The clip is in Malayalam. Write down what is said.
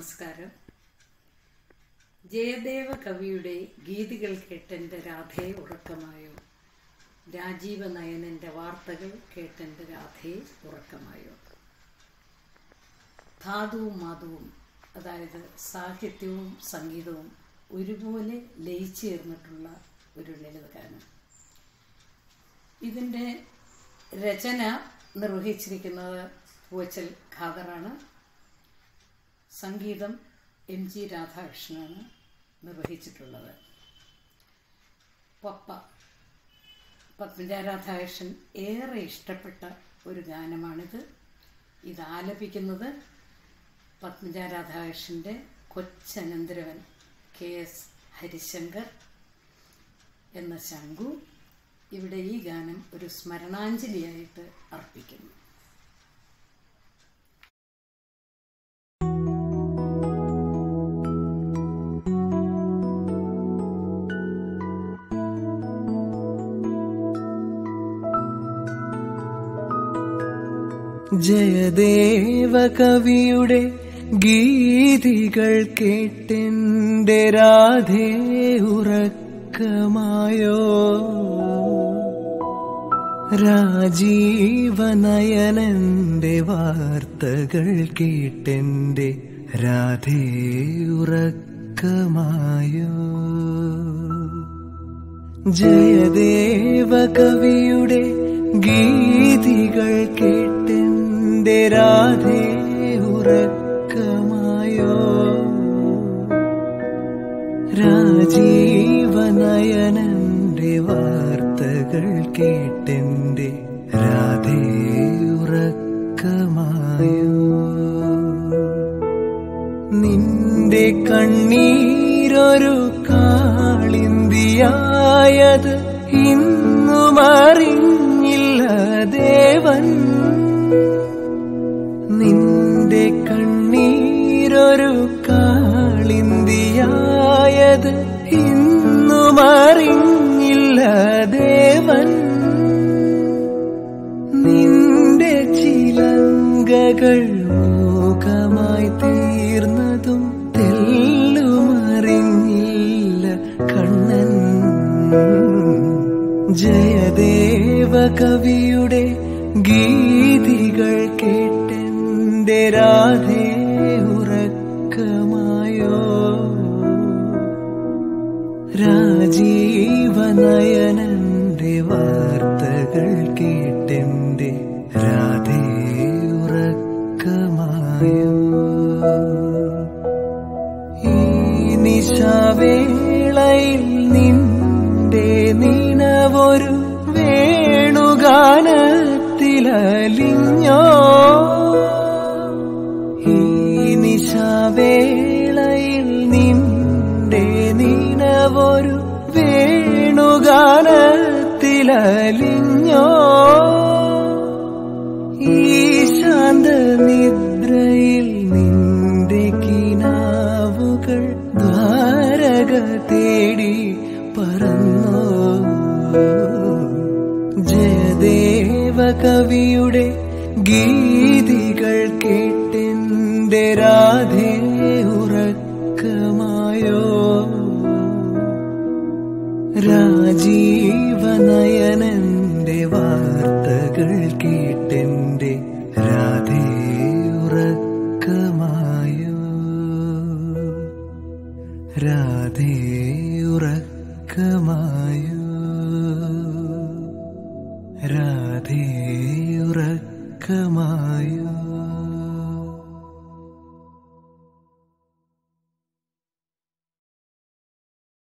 നമസ്കാരം ജയദേവ കവിയുടെ ഗീതികൾ കേട്ടെൻ്റെ രാധയെ ഉറക്കമായോ രാജീവ നയനൻ്റെ വാർത്തകൾ കേട്ടെൻ്റെ രാധയെ ഉറക്കമായോ ധാതുവും മാധുവും അതായത് സാഹിത്യവും സംഗീതവും ഒരുപോലെ ലയിച്ചു ചേർന്നിട്ടുള്ള ഒരു ലളിതഗാനം ഇതിൻ്റെ രചന നിർവഹിച്ചിരിക്കുന്നത് പൂവച്ചൽ ഖാദറാണ് സംഗീതം എം ജി രാധാകൃഷ്ണനാണ് നിർവഹിച്ചിട്ടുള്ളത് പപ്പ പത്മജ രാധാകൃഷ്ണൻ ഏറെ ഇഷ്ടപ്പെട്ട ഒരു ഗാനമാണിത് ഇത് ആലപിക്കുന്നത് പത്മജ രാധാകൃഷ്ണൻ്റെ കൊച്ചനന്തരവൻ കെ എസ് ഹരിശങ്കർ എന്ന ശങ്കു ഇവിടെ ഈ ഗാനം ഒരു സ്മരണാഞ്ജലിയായിട്ട് അർപ്പിക്കുന്നു ജയദേവ കവിയുടെ ഗീതികൾ കേട്ടെന്റെ രാധേ ഉറക്കമായോ രാജീവനയനന്റെ വാർത്തകൾ കേട്ടെന്റെ രാധേ ഉറക്കമായോ ജയദേവ കവിയുടെ ഗീതികൾ കേട്ടെന്റെ രാധേ ഉറക്കമായോ രാജീവനയനന്റെ വാർത്തകൾ കേട്ടെന്റെ രാധേ ഉറക്കമായോ നിന്റെ കണ്ണീരൊരു കാളിന്തിയായത് ഇന്നും അറിഞ്ഞില്ല ദേവൻ നിന്റെ കണ്ണീരൊരു കാളിന്തിയായത് ഇന്നും അറിഞ്ഞില്ല ദേവൻ നിന്റെ ചിലങ്കകൾ മൂകമായി തീർന്നതും തെല്ലുമറിഞ്ഞില്ല കണ്ണൻ ജയദേവ കവിയുടെ ഗീതികൾ കേട്ടെന്റെ രാധേ ഉറക്കമായോ രാജീവനയനന്റെ വാർത്തകൾ കേട്ടെന്റെ രാധേ ഉറക്കമായോ ഈ നിശാവേളയിൽ നിന്റെ നിനവൊരു വേണുഗാനത്തിലലിഞ്ഞോ ഈ നിശാവേളയിൽ നിന്റെ നിനവൊരു വേണുഗാനത്തിലലിഞ്ഞോ ഈ ശാന്ത നിദ്രയിൽ നിന്റെ കിനാവുകൾ ദ്വാരക തേടി പറന്നോ ജയദേവ കവിയുടെ ഗീതികൾ കേട്ടെന്റെ രാധേ ഉറക്കമായോ രാജീവനയനന്റെ വാർത്തകൾ കേട്ടെന്റെ രാധേ ഉറക്കമായോ രാധേ ഉറക്കമായോ രാധേ ഉറക്കമായോ